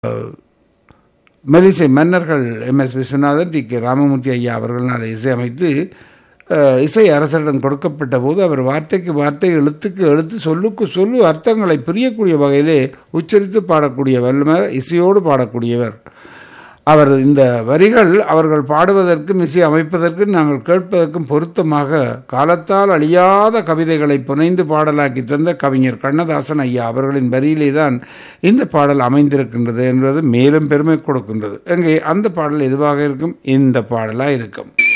மெலிசை மன்னர்கள் M S Viswanathan T K Ramamoorthy ஐயா அவர்களால் இசையமைத்து அஹ், இசை அரசரிடம் கொடுக்கப்பட்ட போது அவர் வார்த்தைக்கு வார்த்தை எழுத்துக்கு எழுத்து சொல்லுக்கு சொல்லு அர்த்தங்களை புரியக்கூடிய வகையிலே உச்சரித்து பாடக்கூடிய வல்லவர் இசையோடு பாடக்கூடியவர் அவர் இந்த வரிகள் அவர்கள் பாடுவதற்கும் இசை அமைப்பதற்கும் நாங்கள் கேட்பதற்கும் பொருத்தமாக காலத்தால் அழியாத கவிதைகளை புனைந்து பாடலாக்கி தந்த கவிஞர் கண்ணதாசன் ஐயா அவர்களின் வரியிலே தான் இந்த பாடல் அமைந்திருக்கின்றது என்பது மேலும் பெருமை கொடுக்கின்றது அங்கே அந்த பாடல் எதுவாக இருக்கும் இந்த பாடலாக இருக்கும்